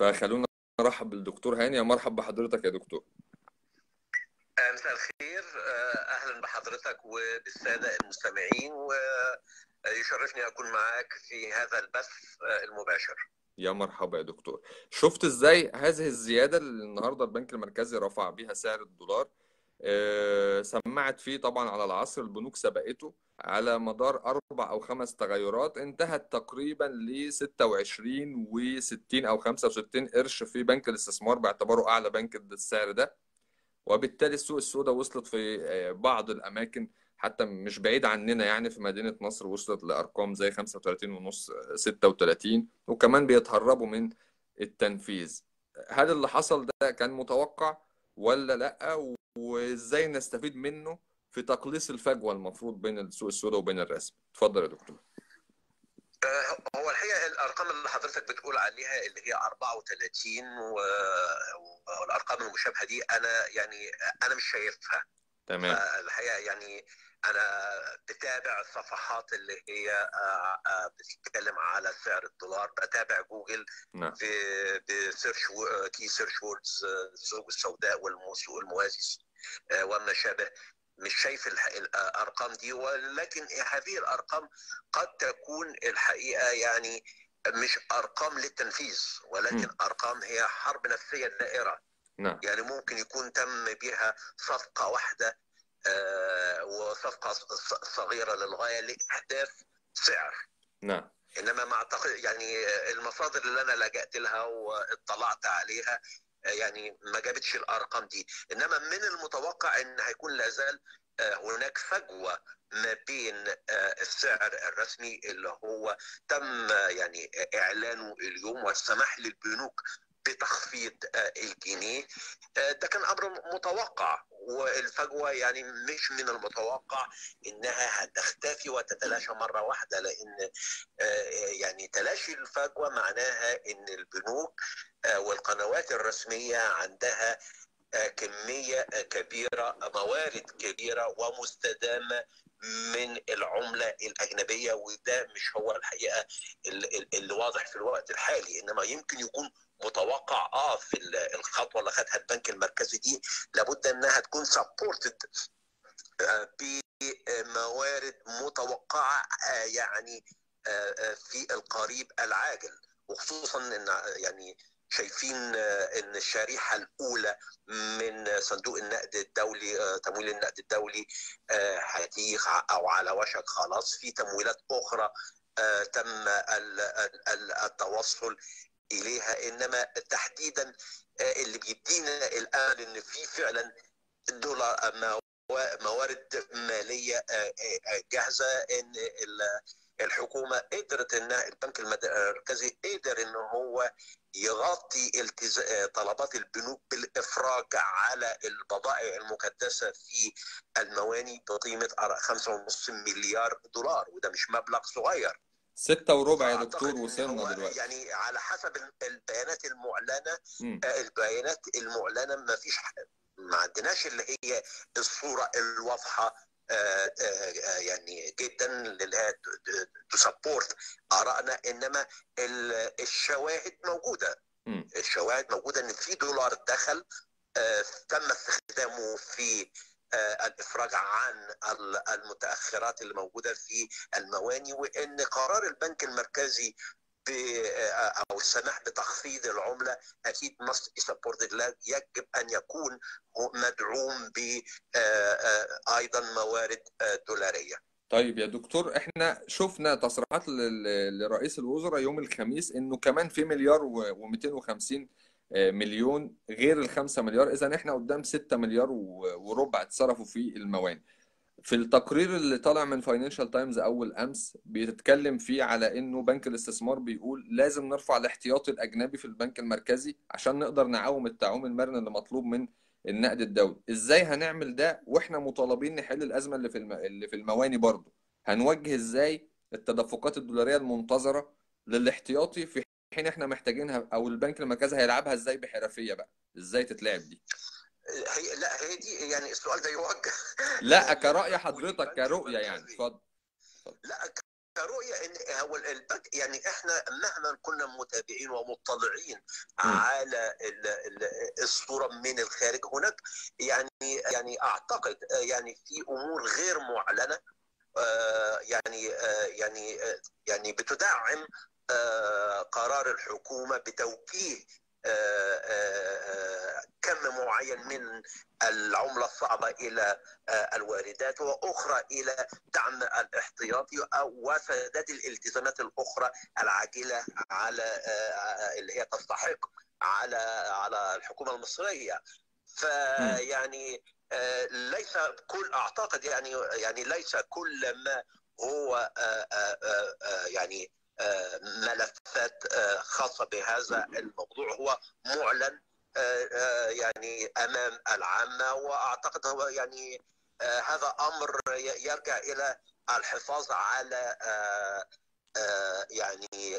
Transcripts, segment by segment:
فخلونا نرحب بالدكتور هاني يا مرحب بحضرتك يا دكتور آه، مساء الخير آه، اهلا بحضرتك وبالساده المستمعين ويشرفني اكون معاك في هذا البث آه، المباشر يا مرحبا يا دكتور شفت ازاي هذه الزيادة اللي النهاردة البنك المركزي رفع بيها سعر الدولار آه، سمعت فيه طبعا على العصر البنوك سبقته على مدار أربع أو خمس تغيرات انتهت تقريبا ل 26 و60 أو 65 قرش في بنك الاستثمار باعتباره أعلى بنك السعر ده وبالتالي السوق السوداء وصلت في آه، بعض الأماكن حتى مش بعيد عننا يعني في مدينة نصر وصلت لأرقام زي 35 ونص 36 وكمان بيتهربوا من التنفيذ هل اللي حصل ده كان متوقع ولا لأ وإزاي نستفيد منه في تقليص الفجوة المفروض بين السوق السوداء وبين الرسم اتفضل يا دكتور آه، هو الحقيقه الارقام اللي حضرتك بتقول عليها اللي هي 34 و- والارقام المشابهه دي انا يعني انا مش شايفها تمام الحقيقه يعني انا بتابع الصفحات اللي هي آه، آه، بتتكلم على سعر الدولار بتابع جوجل نعم ب- بسيرش كي سيرش ووردز السوق السوداء والسوق الموازي آه، وما شابه مش شايف الح- الارقام دي ولكن هذه الارقام قد تكون الحقيقه يعني مش ارقام للتنفيذ ولكن مم. ارقام هي حرب نفسيه دائره نعم يعني ممكن يكون تم بها صفقة واحدة آه، وصفقة ص- صغيرة للغاية لإحداث سعر نعم إنما ما أعتقد يعني المصادر اللي أنا لجأت لها واطلعت عليها آه، يعني ما جابتش الأرقام دي إنما من المتوقع إن هيكون لازال آه، هناك فجوة ما بين آه، السعر الرسمي اللي هو تم آه، يعني إعلانه اليوم والسماح للبنوك بتخفيض آه، الجنيه آه، ده كان امر متوقع والفجوه يعني مش من المتوقع انها هتختفي وتتلاشى مره واحده لان آه، يعني تلاشي الفجوه معناها ان البنوك آه، والقنوات الرسميه عندها آه، كميه آه، كبيره موارد كبيره ومستدامه من العمله الاجنبيه وده مش هو الحقيقه ال- ال- اللي واضح في الوقت الحالي انما يمكن يكون متوقع اه في ال- الخطوه اللي خدها البنك المركزي دي لابد انها تكون سبورتد بموارد متوقعه آه، يعني آه، آه، في القريب العاجل وخصوصا ان يعني شايفين آه، ان الشريحه الاولى من صندوق النقد الدولي آه، تمويل النقد الدولي آه، هتيجي او على وشك خلاص في تمويلات اخرى آه، تم ال- ال- ال- التوصل اليها انما تحديدا آه، اللي بيدينا الان ان في فعلا دولار مو- موارد ماليه آه، آه، جاهزه ان ال- الحكومه قدرت ان البنك المركزي قدر ان هو يغطي التز... آه، طلبات البنوك بالافراج على البضائع المكدسه في المواني بقيمه 5.5 مليار دولار وده مش مبلغ صغير ستة وربع يا فأعتقد دكتور إن وصلنا هو دلوقتي يعني على حسب ال- البيانات المعلنه مم. آه، البيانات المعلنه ما فيش ما عندناش اللي هي الصوره الواضحه آه، آه، آه، يعني جدا اللي هي تسبورت ارائنا انما ال- الشواهد موجوده مم. الشواهد موجوده ان في دولار دخل آه، تم استخدامه في آه، الافراج عن ال- المتاخرات اللي موجوده في المواني وان قرار البنك المركزي ب آه، او السماح بتخفيض العمله اكيد must be supported لا يجب ان يكون هو مدعوم ب آه، آه، ايضا موارد آه، دولاريه طيب يا دكتور احنا شفنا تصريحات ل- لرئيس الوزراء يوم الخميس انه كمان في مليار و250 مليون غير الخمسة مليار اذا احنا قدام 6 مليار و- وربع اتصرفوا في الموانئ في التقرير اللي طالع من فاينانشال تايمز اول امس بيتكلم فيه على انه بنك الاستثمار بيقول لازم نرفع الاحتياطي الاجنبي في البنك المركزي عشان نقدر نعوم التعويم المرن اللي مطلوب من النقد الدولي ازاي هنعمل ده واحنا مطالبين نحل الازمه اللي في الم... اللي في المواني برضه هنوجه ازاي التدفقات الدولاريه المنتظره للاحتياطي في حين احنا محتاجينها او البنك المركزي هيلعبها ازاي بحرفيه بقى ازاي تتلعب دي هي لا هي دي يعني السؤال ده يوجه لا كرأي حضرتك كرؤية يعني اتفضل لا كرؤيه ان هو البنك يعني احنا مهما كنا متابعين ومطلعين على الصوره من الخارج هناك يعني يعني اعتقد يعني في امور غير معلنه يعني يعني يعني بتدعم قرار الحكومه بتوجيه كم معين من العمله الصعبه الى الواردات واخرى الى دعم الاحتياطي وسداد الالتزامات الاخرى العاجله على اللي هي تستحق على على الحكومه المصريه فيعني ليس كل اعتقد يعني يعني ليس كل ما هو يعني ملفات خاصة بهذا الموضوع هو معلن يعني أمام العامة وأعتقد هو يعني هذا أمر يرجع إلى الحفاظ على يعني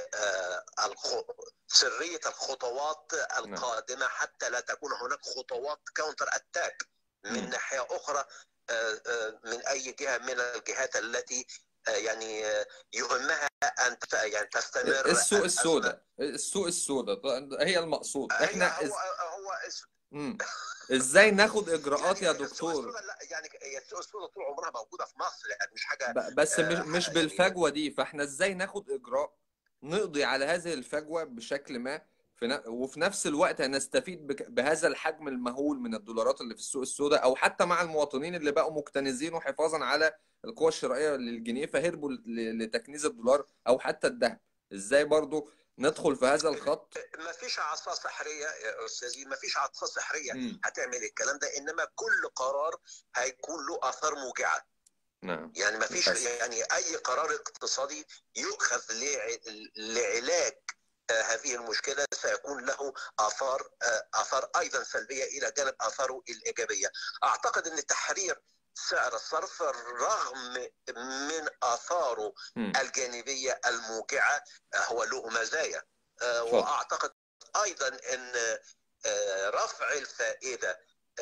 سرية الخطوات القادمة حتى لا تكون هناك خطوات كاونتر أتاك من ناحية أخرى من أي جهة من الجهات التي يعني يهمها ان يعني تستمر السوق السوداء السوق السوداء هي المقصود احنا هو هو مم. ازاي ناخد اجراءات يعني يا دكتور لا يعني هي السوق السوداء طول عمرها موجوده في مصر يعني مش حاجه ب... بس مش مش بالفجوه دي فاحنا ازاي ناخد اجراء نقضي على هذه الفجوه بشكل ما في ن... وفي نفس الوقت نستفيد بك... بهذا الحجم المهول من الدولارات اللي في السوق السوداء او حتى مع المواطنين اللي بقوا مكتنزين وحفاظا على القوى الشرائيه للجنيه فهربوا لتكنيز الدولار او حتى الذهب ازاي برضو ندخل في هذا الخط ما فيش عصا سحريه يا استاذي ما فيش عصا سحريه م. هتعمل الكلام ده انما كل قرار هيكون له اثار موجعه نعم يعني ما فيش يعني اي قرار اقتصادي يؤخذ لعلاج هذه المشكله سيكون له اثار اثار ايضا سلبيه الى جانب اثاره الايجابيه اعتقد ان تحرير سعر الصرف رغم من اثاره م. الجانبيه الموجعه هو له مزايا واعتقد ايضا ان رفع الفائده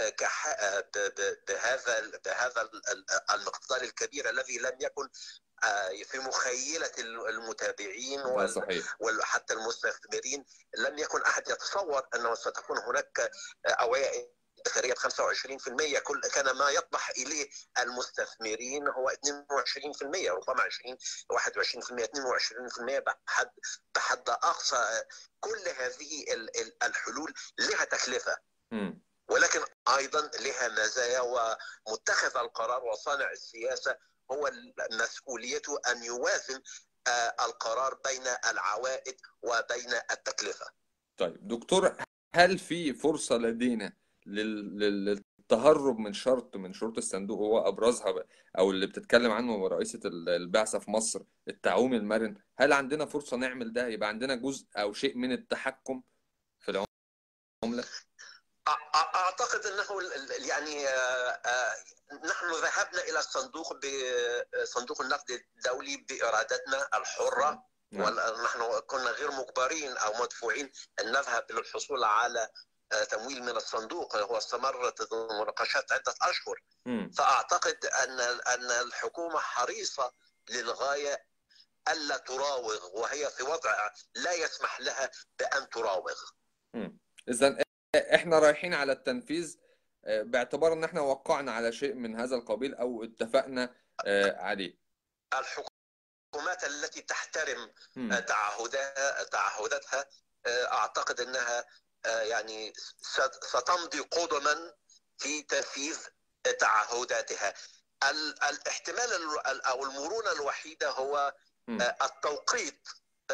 بهذا بهذا المقدار الكبير الذي لم يكن في مخيلة المتابعين وحتى المستثمرين لم يكن أحد يتصور أنه ستكون هناك أوعية ادخاريه ب 25% كل كان ما يطمح اليه المستثمرين هو 22% ربما 20 21% 22% بحد بحد اقصى كل هذه الحلول لها تكلفه م. ولكن ايضا لها مزايا ومتخذ القرار وصانع السياسه هو مسؤوليته ان يوازن القرار بين العوائد وبين التكلفه. طيب دكتور هل في فرصه لدينا للتهرب من شرط من شروط الصندوق هو ابرزها او اللي بتتكلم عنه رئيسه البعثه في مصر التعويم المرن هل عندنا فرصه نعمل ده يبقى عندنا جزء او شيء من التحكم في العمله اعتقد انه يعني نحن ذهبنا الى الصندوق بصندوق النقد الدولي بارادتنا الحره ونحن كنا غير مجبرين او مدفوعين ان نذهب للحصول على تمويل من الصندوق هو استمرت المناقشات عده اشهر م. فاعتقد ان ان الحكومه حريصه للغايه الا تراوغ وهي في وضع لا يسمح لها بان تراوغ. اذا احنا رايحين على التنفيذ باعتبار ان احنا وقعنا على شيء من هذا القبيل او اتفقنا عليه. الحكومات التي تحترم تعهدها تعهداتها اعتقد انها يعني ستمضي قدما في تنفيذ تعهداتها الاحتمال او المرونه الوحيده هو التوقيت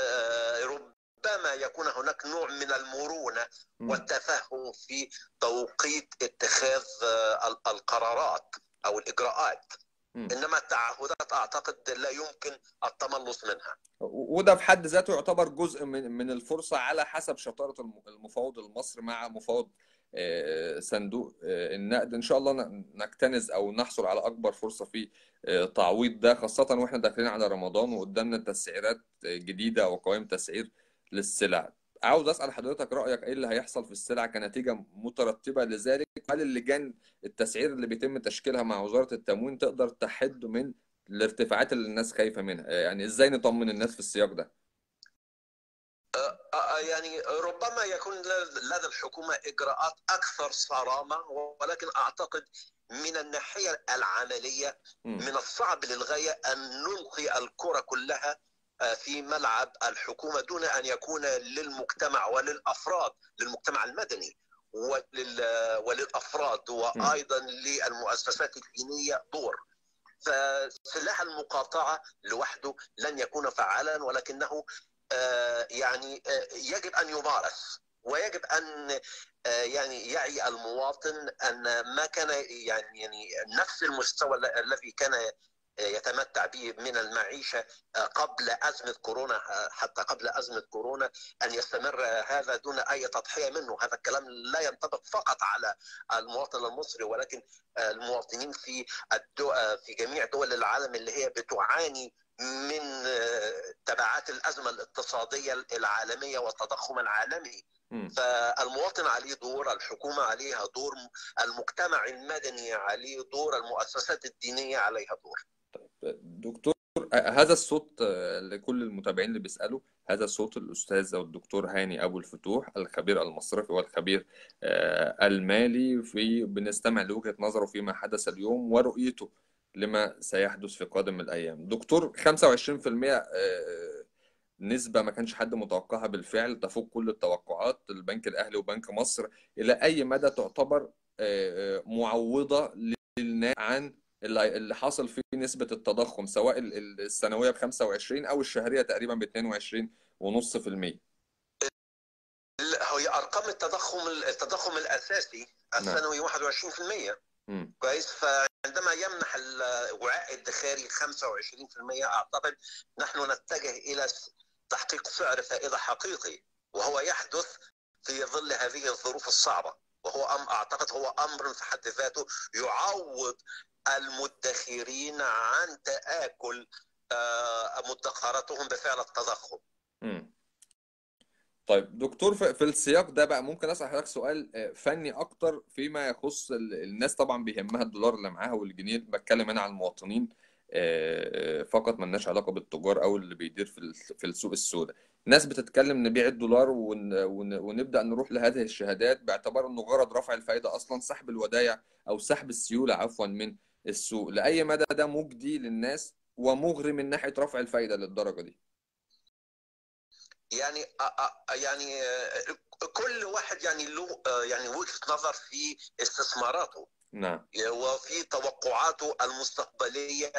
ربما يكون هناك نوع من المرونه والتفهم في توقيت اتخاذ القرارات او الاجراءات انما التعهدات اعتقد لا يمكن التملص منها وده في حد ذاته يعتبر جزء من من الفرصه على حسب شطاره المفاوض المصري مع مفاوض صندوق النقد ان شاء الله نكتنز او نحصل على اكبر فرصه في تعويض ده خاصه واحنا داخلين على رمضان وقدامنا تسعيرات جديده وقوائم تسعير للسلع عاوز اسال حضرتك رايك ايه اللي هيحصل في السلع كنتيجه مترتبه لذلك هل اللجان التسعير اللي بيتم تشكيلها مع وزاره التموين تقدر تحد من الارتفاعات اللي الناس خايفة منها يعني ازاي نطمن الناس في السياق ده يعني ربما يكون لدى الحكومة إجراءات أكثر صرامة ولكن أعتقد من الناحية العملية من الصعب للغاية أن نلقي الكرة كلها في ملعب الحكومة دون أن يكون للمجتمع وللأفراد للمجتمع المدني وللأفراد وأيضا للمؤسسات الدينية دور فسلاح المقاطعة لوحده لن يكون فعالا ولكنه يعني يجب ان يمارس ويجب ان يعني يعي المواطن ان ما كان يعني يعني نفس المستوى الذي كان يتمتع به من المعيشه قبل ازمه كورونا حتى قبل ازمه كورونا ان يستمر هذا دون اي تضحيه منه، هذا الكلام لا ينطبق فقط على المواطن المصري ولكن المواطنين في الدو... في جميع دول العالم اللي هي بتعاني من تبعات الازمه الاقتصاديه العالميه والتضخم العالمي م. فالمواطن عليه دور الحكومه عليها دور المجتمع المدني عليه دور المؤسسات الدينيه عليها دور دكتور هذا الصوت لكل المتابعين اللي بيسالوا هذا صوت الاستاذ او الدكتور هاني ابو الفتوح الخبير المصرفي والخبير المالي في بنستمع لوجهه نظره فيما حدث اليوم ورؤيته لما سيحدث في قادم الأيام دكتور 25% نسبة ما كانش حد متوقعها بالفعل تفوق كل التوقعات البنك الأهلي وبنك مصر إلى أي مدى تعتبر معوضة للناس عن اللي حاصل فيه نسبة التضخم سواء السنوية ب 25 أو الشهرية تقريبا ب 22.5% هي أرقام التضخم التضخم الأساسي السنوي 21% كويس فعندما يمنح الوعاء الادخاري 25% اعتقد نحن نتجه الى تحقيق سعر فائده حقيقي وهو يحدث في ظل هذه الظروف الصعبه وهو أم اعتقد هو امر في حد ذاته يعوض المدخرين عن تاكل مدخراتهم بفعل التضخم. م. طيب دكتور في السياق ده بقى ممكن اسال حضرتك سؤال فني اكتر فيما يخص الناس طبعا بيهمها الدولار اللي معاها والجنيه بتكلم انا على المواطنين فقط ملناش علاقه بالتجار او اللي بيدير في في السوق السوداء ناس بتتكلم نبيع الدولار ونبدا نروح لهذه الشهادات باعتبار انه غرض رفع الفائده اصلا سحب الودائع او سحب السيوله عفوا من السوق لاي مدى ده مجدي للناس ومغري من ناحيه رفع الفائده للدرجه دي يعني يعني كل واحد يعني له يعني وجهه نظر في استثماراته نعم وفي توقعاته المستقبليه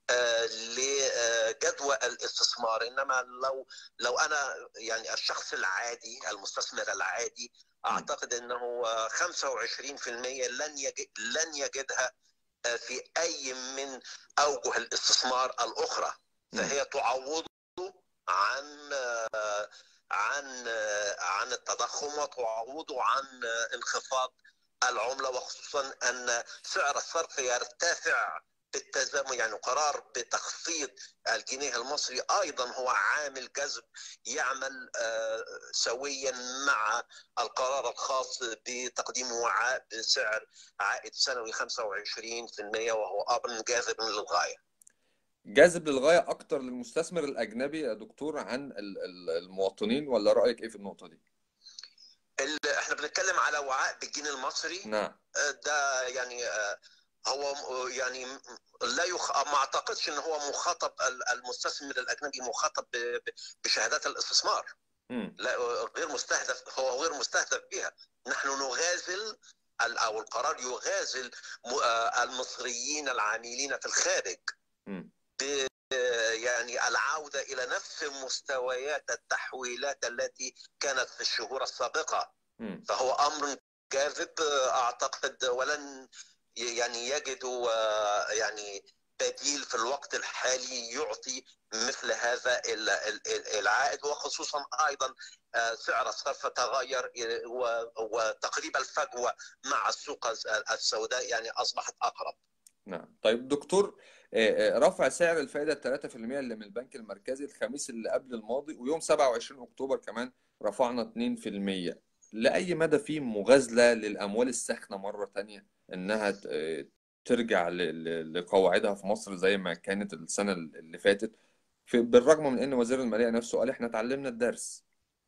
لجدوى الاستثمار انما لو لو انا يعني الشخص العادي المستثمر العادي اعتقد انه 25% لن يجد لن يجدها في اي من اوجه الاستثمار الاخرى فهي تعوضه عن عن عن التضخم وتعوضه عن انخفاض العمله وخصوصا ان سعر الصرف يرتفع بالتزامن يعني قرار بتخفيض الجنيه المصري ايضا هو عامل جذب يعمل سويا مع القرار الخاص بتقديم وعاء بسعر عائد سنوي 25% وهو امر جاذب للغايه. جاذب للغايه اكتر للمستثمر الاجنبي يا دكتور عن المواطنين ولا رايك ايه في النقطه دي؟ احنا بنتكلم على وعاء بالجنيه المصري نعم ده يعني هو يعني لا يخ... ما اعتقدش ان هو مخاطب المستثمر الاجنبي مخاطب بشهادات الاستثمار م. لا غير مستهدف هو غير مستهدف بها نحن نغازل او القرار يغازل المصريين العاملين في الخارج م. يعني العودة إلى نفس مستويات التحويلات التي كانت في الشهور السابقة م. فهو أمر جاذب أعتقد ولن يعني يجدوا يعني بديل في الوقت الحالي يعطي مثل هذا العائد وخصوصا ايضا سعر الصرف تغير وتقريب الفجوه مع السوق السوداء يعني اصبحت اقرب. نعم طيب دكتور رفع سعر الفائده 3% اللي من البنك المركزي الخميس اللي قبل الماضي ويوم 27 اكتوبر كمان رفعنا 2% لاي مدى في مغازله للاموال الساخنه مره ثانيه انها ترجع لقواعدها في مصر زي ما كانت السنة اللي فاتت في بالرغم من ان وزير المالية نفسه قال احنا اتعلمنا الدرس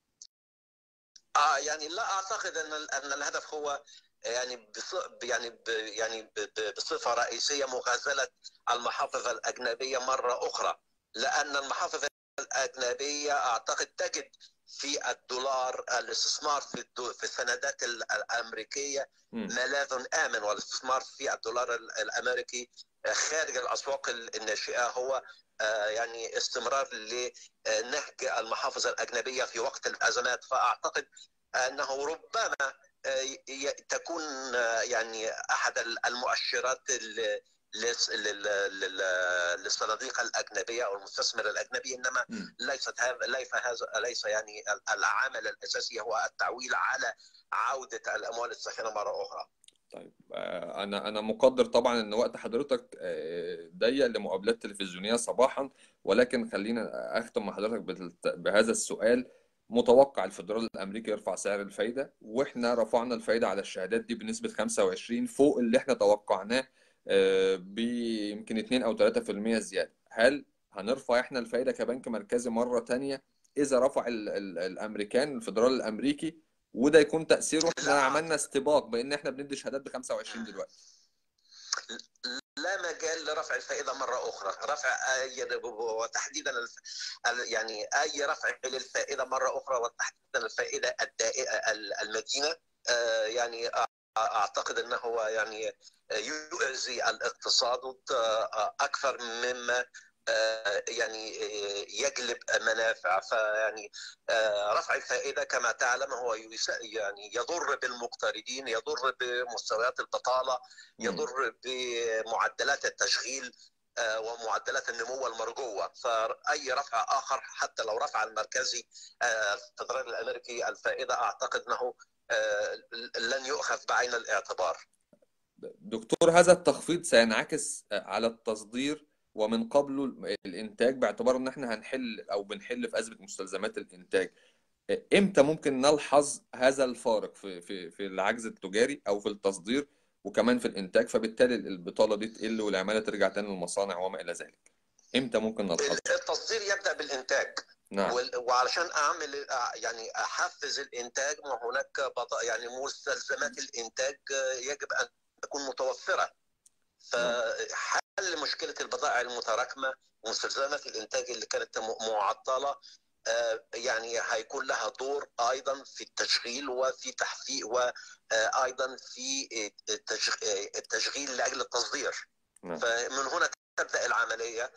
اه يعني لا اعتقد ان ان الهدف هو يعني يعني يعني بصفه رئيسيه مغازله المحافظ الاجنبيه مره اخرى لان المحافظ الاجنبيه اعتقد تجد في الدولار الاستثمار في في السندات الامريكيه ملاذ امن والاستثمار في الدولار الامريكي خارج الاسواق الناشئه هو يعني استمرار لنهج المحافظ الاجنبيه في وقت الازمات فاعتقد انه ربما تكون يعني احد المؤشرات للصناديق الاجنبيه او المستثمر الاجنبي انما ليست هذا ليس هذا ليس يعني العامل الاساسي هو التعويل على عوده الاموال الساخنه مره اخرى. طيب انا انا مقدر طبعا ان وقت حضرتك ضيق لمقابلات تلفزيونيه صباحا ولكن خلينا اختم مع حضرتك بهذا السؤال متوقع الفدرالي الامريكي يرفع سعر الفايده واحنا رفعنا الفايده على الشهادات دي بنسبه 25 فوق اللي احنا توقعناه بيمكن 2 او 3% زياده هل هنرفع احنا الفايده كبنك مركزي مره تانية اذا رفع ال ال الامريكان الفدرالي الامريكي وده يكون تاثيره احنا عملنا استباق بان احنا بندي شهادات ب 25 دلوقتي لا مجال لرفع الفائده مره اخرى رفع اي وتحديدا يعني اي رفع للفائده مره اخرى وتحديدا الفائده المدينه يعني اعتقد انه هو يعني يؤذي الاقتصاد اكثر مما يعني يجلب منافع فيعني رفع الفائده كما تعلم هو يعني يضر بالمقترضين يضر بمستويات البطاله يضر بمعدلات التشغيل ومعدلات النمو المرجوه فاي رفع اخر حتى لو رفع المركزي الفدرالي الامريكي الفائده اعتقد انه لن يؤخذ بعين الاعتبار دكتور هذا التخفيض سينعكس على التصدير ومن قبله الانتاج باعتبار ان احنا هنحل او بنحل في ازمه مستلزمات الانتاج امتى ممكن نلحظ هذا الفارق في في في العجز التجاري او في التصدير وكمان في الانتاج فبالتالي البطاله دي تقل والعماله ترجع تاني للمصانع وما الى ذلك امتى ممكن نلحظ التصدير يبدا بالانتاج نعم. وعلشان اعمل يعني احفز الانتاج ما هناك بضاء يعني مستلزمات الانتاج يجب ان تكون متوفره فحل مشكله البضائع المتراكمه ومستلزمات الانتاج اللي كانت معطله يعني هيكون لها دور ايضا في التشغيل وفي تحقيق وايضا في التشغيل لاجل التصدير فمن هنا تبدا العمليه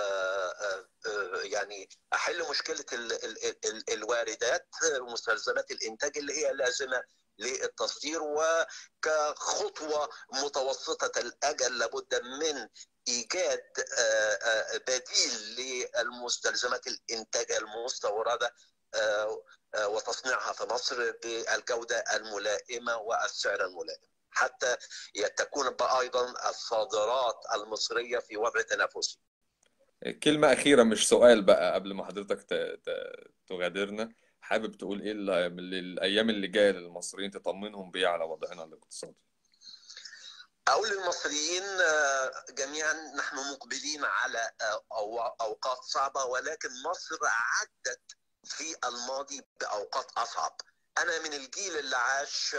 يعني احل مشكله الواردات ومستلزمات الانتاج اللي هي لازمه للتصدير وكخطوه متوسطه الاجل لابد من ايجاد بديل للمستلزمات الانتاج المستورده وتصنيعها في مصر بالجوده الملائمه والسعر الملائم حتى تكون ايضا الصادرات المصريه في وضع تنافسي. كلمة أخيرة مش سؤال بقى قبل ما حضرتك تغادرنا حابب تقول إيه الأيام اللي جاية للمصريين تطمنهم بيه على وضعنا الاقتصادي؟ أقول للمصريين جميعا نحن مقبلين على أوقات صعبة ولكن مصر عدت في الماضي بأوقات أصعب أنا من الجيل اللي عاش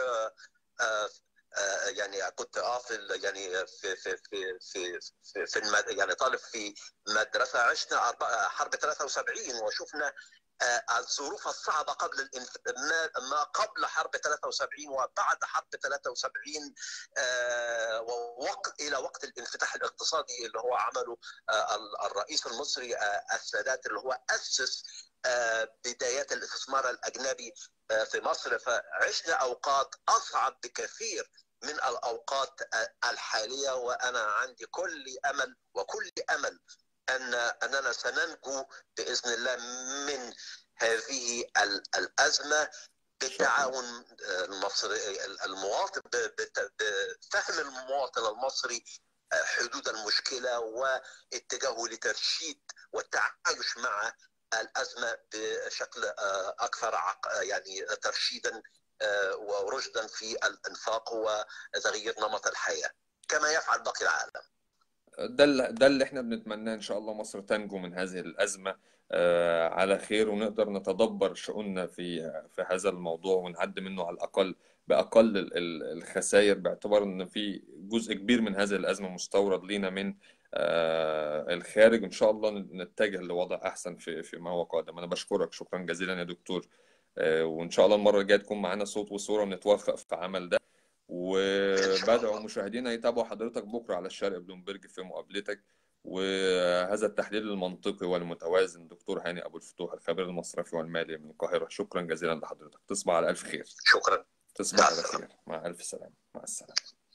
يعني كنت اه في يعني في في في في, في, في المد... يعني طالب في مدرسه عشنا حرب 73 وشفنا الظروف الصعبه قبل الانف... ما قبل حرب 73 وبعد حرب 73 ووقت الى وقت الانفتاح الاقتصادي اللي هو عمله الرئيس المصري السادات اللي هو اسس بدايات الاستثمار الاجنبي في مصر فعشنا اوقات اصعب بكثير من الاوقات الحاليه وانا عندي كل امل وكل امل ان اننا سننجو باذن الله من هذه الازمه بالتعاون المصري المواطن بفهم المواطن المصري حدود المشكله واتجاهه لترشيد والتعايش مع الازمه بشكل اكثر يعني ترشيدا ورشدا في الانفاق وتغيير نمط الحياه. كما يفعل باقي العالم ده اللي ده اللي احنا بنتمناه ان شاء الله مصر تنجو من هذه الازمه آه، على خير ونقدر نتدبر شؤوننا في في هذا الموضوع ونعدي منه على الاقل باقل ال- ال- الخسائر باعتبار ان في جزء كبير من هذه الازمه مستورد لينا من آه، الخارج ان شاء الله نتجه لوضع احسن في فيما هو قادم انا بشكرك شكرا جزيلا يا دكتور آه، وان شاء الله المره الجايه تكون معانا صوت وصوره ونتوفق في عمل ده ان شاء وبدعو الله مشاهدينا يتابعوا حضرتك بكره على الشرق بلومبرج في مقابلتك وهذا التحليل المنطقي والمتوازن دكتور هاني ابو الفتوح الخبير المصرفي والمالي من القاهره شكرا جزيلا لحضرتك تصبح على الف خير شكرا تصبح مع على السلامه خير مع الف سلامه مع السلامه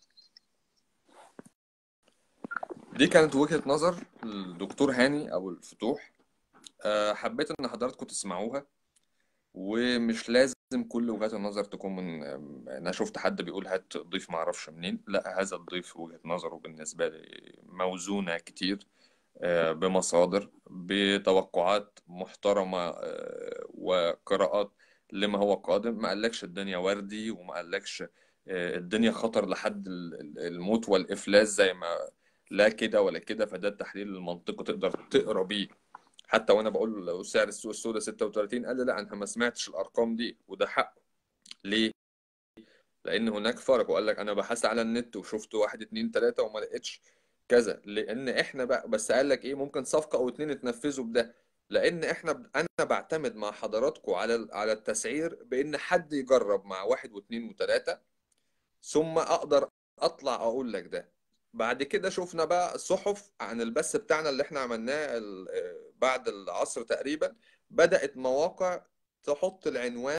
دي كانت وجهة نظر الدكتور هاني ابو الفتوح أه، حبيت ان حضراتكم تسمعوها ومش لازم كل وجهات النظر تكون من انا شفت حد بيقول هات ضيف ما اعرفش منين لا هذا الضيف وجهة نظره بالنسبة لي موزونة كتير آه، بمصادر بتوقعات محترمة آه، وقراءات لما هو قادم ما قالكش الدنيا وردي وما قالكش آه، الدنيا خطر لحد ال- ال- الموت والإفلاس زي ما لا كده ولا كده فده التحليل المنطقي تقدر تقرا بيه حتى وانا بقول له سعر السوق السوداء 36 قال لي لا انا ما سمعتش الارقام دي وده حقه ليه؟ لان هناك فرق وقال لك انا بحثت على النت وشفت واحد اتنين تلاته وما لقيتش كذا لان احنا بقى بس قال لك ايه ممكن صفقه او اتنين اتنفذوا بده لان احنا ب... انا بعتمد مع حضراتكم على ال- على التسعير بان حد يجرب مع واحد واثنين وثلاثه ثم اقدر اطلع اقول لك ده بعد كده شفنا بقى صحف عن البث بتاعنا اللي احنا عملناه ال- آه، بعد العصر تقريبا بدأت مواقع تحط العنوان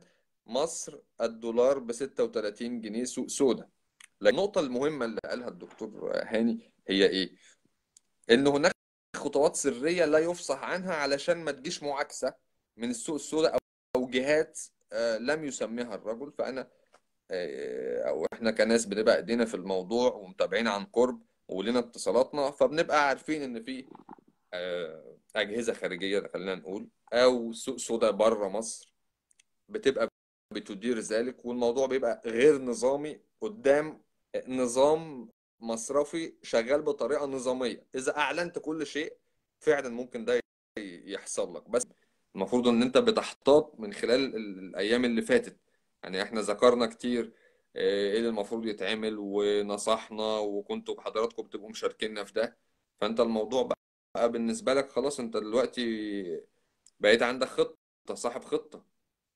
مصر الدولار ب 36 جنيه سوق سودا لكن النقطة المهمة اللي قالها الدكتور هاني هي ايه؟ ان هناك خطوات سرية لا يفصح عنها علشان ما تجيش معاكسة من السوق السوداء او أو جهات آه، لم يسميها الرجل فانا آه، او احنا كناس بنبقى ايدينا في الموضوع ومتابعين عن قرب ولنا اتصالاتنا فبنبقى عارفين ان في آه، اجهزة خارجية خلينا نقول او سوق سوداء بره مصر بتبقى بتدير ذلك والموضوع بيبقى غير نظامي قدام نظام مصرفي شغال بطريقة نظامية إذا أعلنت كل شيء فعلا ممكن ده يحصل لك بس المفروض إن أنت بتحتاط من خلال ال- الأيام اللي فاتت يعني إحنا ذكرنا كتير آه، إيه اللي المفروض يتعمل ونصحنا وكنتوا بحضراتكم بتبقوا مشاركيننا في ده فأنت الموضوع بقى بالنسبة لك خلاص أنت دلوقتي بقيت عندك خطة صاحب خطة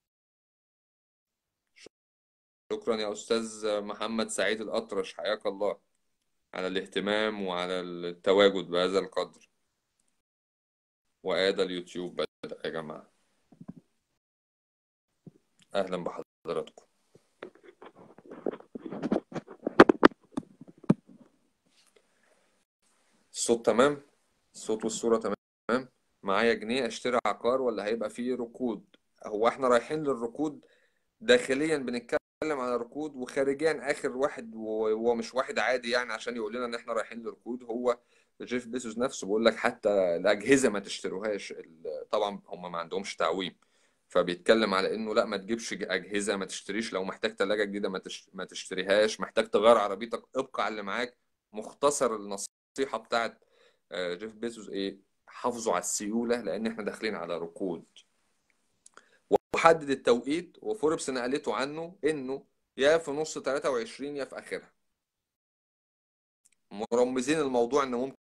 شكرا يا أستاذ محمد سعيد الأطرش حياك الله على الاهتمام وعلى التواجد بهذا القدر وآدى اليوتيوب بدأ يا جماعة أهلا بحضراتكم الصوت تمام الصوت والصورة تمام معايا جنيه اشتري عقار ولا هيبقى فيه ركود هو احنا رايحين للركود داخليا بنتكلم على ركود وخارجيا اخر واحد وهو مش واحد عادي يعني عشان يقول لنا ان احنا رايحين لركود هو جيف بيزوس نفسه بيقول لك حتى الاجهزه ما تشتروهاش ال- طبعا هم ما عندهمش تعويم فبيتكلم على انه لا ما تجيبش اجهزه ما تشتريش لو محتاج ثلاجه جديده ما تش- ما تشتريهاش محتاج تغير عربيتك ابقى على اللي معاك مختصر النصيحه بتاعت آه، جيف بيزوس ايه حافظوا على السيوله لان احنا داخلين على ركود وحدد التوقيت وفوربس نقلته عنه انه يا في نص 23 يا في اخرها مرمزين الموضوع ان ممكن